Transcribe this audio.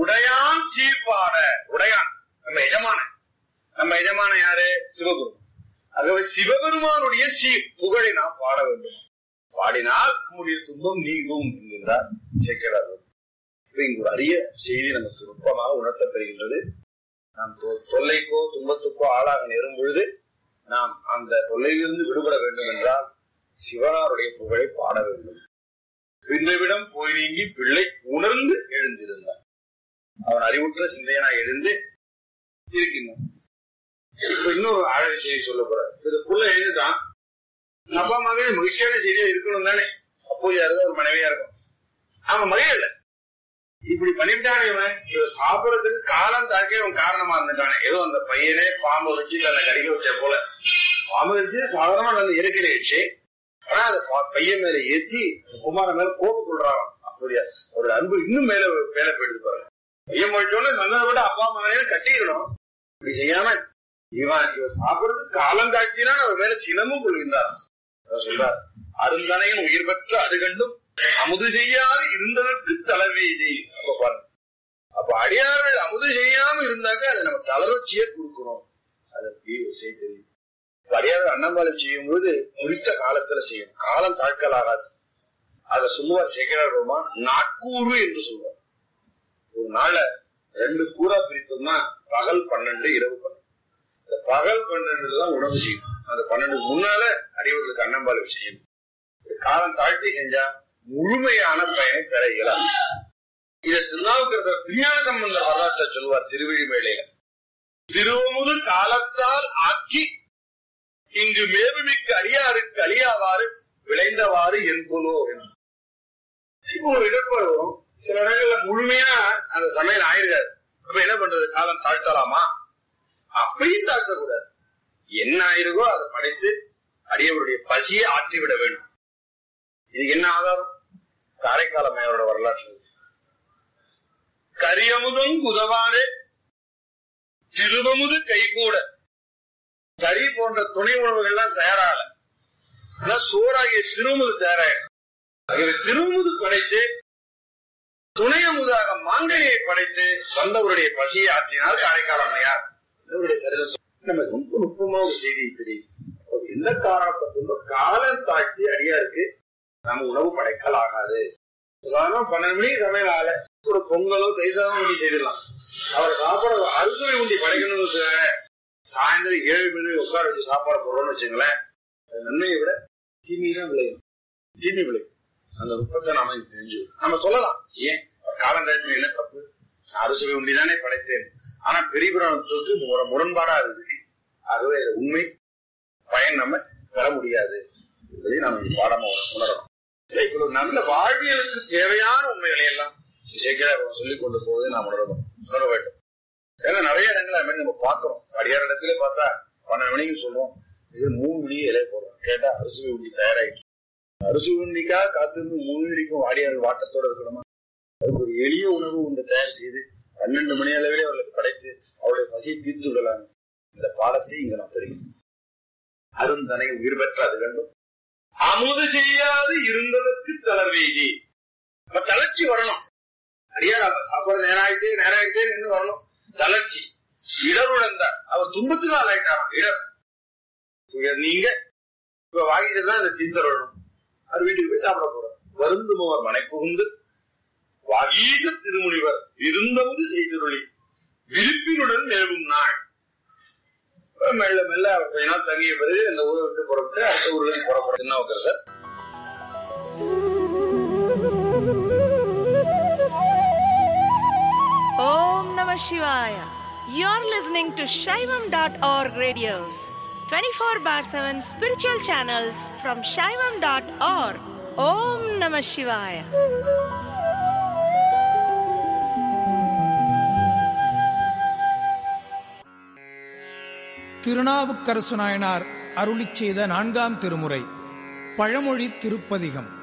உடையான் சீர்பாட உடையான் நம்ம எஜமான நம்ம எஜமான யாரு சிவபெருமான் ஆகவே சிவபெருமானுடைய சீர் புகழை நாம் பாட வேண்டும் பாடினால் நம்முடைய துன்பம் நீங்கும் என்கின்றார் சேக்கரார் இப்ப இங்கு ஒரு அரிய செய்தி நமக்கு நுட்பமாக உணர்த்தப்பெறுகின்றது நாம் தொ- தொல்லைக்கோ துன்பத்துக்கோ ஆளாக நேரும் பொழுது நாம் அந்த தொல்லையிலிருந்து விடுபட வேண்டும் என்றால் சிவனாருடைய புகழை பாட வேண்டும் பின்னவிடம் போய் நீங்கி பிள்ளை உணர்ந்து எழுந்திருந்தான் அவன் அறிவுற்ற சிந்தையனா எழுந்து இருக்கின்றான் இப்ப இன்னொரு ஆழை செய்தி சொல்ல போறார் இது புள்ள எழுந்துட்டான் உங்க அப்பா அம்மாவே மகிழ்ச்சியான செய்தியா இருக்கணும் தானே அப்போ யாருதோ ஒரு மனைவியா இருக்கும் அவன் மகிழல இப்படி பண்ணிவிட்டானே இவன் இவன் சாப்பிடறதுக்கு காலம் தாக்கே அவன் காரணமா இருந்துட்டானே ஏதோ அந்த பையனே பாம்பை வச்சு தன்னை கடிக்க வச்ச போல பாம்பை வச்சு சாதாரணமா வந்து இருக்கிறேச்சு ஆனா அந்த பா- பையன் மேல ஏத்தி அந்த குமாரன் மேல கோபம் கொள்றாராம் அப்படியா ஒரு அன்பு இன்னும் மேல மேல போயிடுது பாருங்க பையன் முடிச்சோன்னு சொன்னதை விட அப்பா அம்மா மேலே கட்டிக்கணும் இப்படி செய்யாம இவன் இவன் சாப்பிடுறதுக்கு காலம் தாக்கினா அவர் மேல சினமும் கொள்கின்றார் அதான் சொல்றார் அருந்தனையும் உயிர் பெற்ற அது கண்டும் அமுது செய்யாது இருந்ததற்கு தலைவீதி அப்ப பாருங்க அப்ப அடியார்கள் அமுது செய்யாம இருந்தாக்க அதை நம்ம தளர்ச்சியே கொடுக்கணும் அதற்கு ஒரு செய்தி தெரியும் இப்ப அடியார்கள் அன்னம்பாலம் செய்யும் போது குறித்த காலத்துல செய்யணும் காலம் தாழ்க்கல் ஆகாது அத சொல்லுவார் சேகரமா நாட்கூறு என்று சொல்லுவார் ஒரு நாள ரெண்டு கூறா பிரித்தோம்னா பகல் பன்னெண்டு இரவு பன்னெண்டு இந்த பகல் பன்னெண்டுல தான் உணவு செய்யணும் அந்த பன்னெண்டுக்கு முன்னால அடியவர்களுக்கு அன்னம்பாலம் செய்யணும் ஒரு காலம் தாழ்த்தி செஞ்சா முழுமையான பயனை பெற இயலாது இதை திருநாவுக்கரசர் திருஞான சம்பந்தர் வரலாற்றை சொல்லுவார் திருவிழிமேளையில திருவமுது காலத்தால் ஆக்கி இங்கு மேவுமிக்க அடியாருக்கு அழியாவாறு விளைந்தவாறு என்பதோ என்று இப்போ ஒரு இடர்பாடு வரும் சில இடங்கள்ல முழுமையா அந்த சமையல் ஆயிருக்காது அப்ப என்ன பண்றது காலம் தாழ்த்தலாமா அப்பையும் தாழ்த்தக்கூடாது என்ன ஆயிருக்கோ அதை படைத்து அடியவருடைய பசியை ஆற்றிவிட வேண்டும் இதுக்கு என்ன ஆதாரம் காரைக்கால மேயரோட வரலாற்று கரியமுதும் குதவாறு திருவமுது கைகூட கறி போன்ற துணை உணவுகள் எல்லாம் தயாராகல ஆனா சோறாகிய திருமுது தயாராயிடும் ஆகவே திருமுது படைத்து துணை அமுதாக மாங்கனியை படைத்து வந்தவருடைய பசியை ஆற்றினார் காரைக்கால் அம்மையார் இவருடைய சரிதம் நமக்கு ரொம்ப நுட்பமா ஒரு செய்தி தெரியுது அப்ப எந்த காரணத்தை கொண்டு காலம் தாழ்த்தி அடியாருக்கு நம்ம உணவு படைக்கல் ஆகாது சாதாரண பன்னெண்டு மணிக்கு சமையல் ஆகல ஒரு பொங்கலோ தைசாதம் உண்டி செய்திடலாம் அவர் சாப்பாடு அறுசுவை உண்டி படைக்கணும்னு வச்சுக்கோங்க. சாயந்தரம் ஏழு மணி உட்கார வச்சு சாப்பாடு போடுறோம்னு வச்சுங்களேன் அது நன்மையை விட தீமை தான் விளையும் தீமை விளையும் அந்த நுட்பத்தை நாம இங்க தெரிஞ்சு நம்ம சொல்லலாம் ஏன் காலம் தாழ்த்தி என்ன தப்பு அறுசுவை உண்டி தானே படைத்தேன் ஆனா பெரிய புராணத்துக்கு முர- முரண்பாடா இருக்கு ஆகவே இது உண்மை பயன் நம்ம பெற முடியாது என்பதை நாம் இந்த பாடமா உணரணும் இல்லை, இப்படி ஒரு நல்ல வாழ்வியலுக்கு தேவையான உண்மைகளை எல்லாம் சேக்கிரார் சொல்லிக் கொண்டு போவதை நாம் உணரணும் உணர வேண்டும் ஏன்னா நிறைய இடங்கள் அது மாதிரி நம்ம பார்க்கிறோம் அடியார் இடத்துல பார்த்தா பன்னெண்டு மணிக்கு சொல்றோம் இது மூணு மணி இலைய போடுறோம் கேட்டா அரிசி உண்டி தயாராயிட்டு அரிசி உண்டிக்காக காத்திருந்து மூணு மணிக்கும் வாடியார்கள் வாட்டத்தோட இருக்கணுமா அதுக்கு ஒரு எளிய உணவு ஒன்று தயார் செய்து பன்னெண்டு மணி அளவிலே அவர்களுக்கு படைத்து அவருடைய பசியை தீர்த்து விடலாம் இந்த பாடத்தை இங்க நாம் தெரியும் அருந்தனை உயிர் பெற்ற அது கண்டும் அமுது செய்யாது இருந்ததற்கு தளர்வீதி அப்ப தளர்ச்சி வரணும் அடியா நம்ம சாப்பாடு நேரம் ஆயிட்டே நேரம் ஆயிட்டே நின்று வரணும் தளர்ச்சி இடருடன் தான் அவர் துன்பத்துக்கு ஆளாயிட்டாராம் இடர் துயர் நீங்க இப்ப வாங்கிட்டு தான் அந்த தீர்த்தர் வரணும் அவர் வீட்டுக்கு போய் சாப்பிட போறோம் வருந்துமவர் மனை புகுந்து வாகீச திருமுனிவர் இருந்தவது செய்திருளி விருப்பினுடன் மேலும் நாள் மெல்ல மெல்ல அவர் கொஞ்ச நாள் தங்கிய பிறகு அந்த ஊரை விட்டு புறப்பட்டு அடுத்த ஊர்ல இருந்து புறப்பட என்ன வைக்கிறது sir Om Namah Shivaya. You're listening to Shaivam.org radios, 24 bar 7 spiritual channels from Shaivam.org. Om Namah Shivaya. Thirunavukkarasu Nayanar அருளிச் செய்த நான்காம் திருமுறை பழமொழி திருப்பதிகம்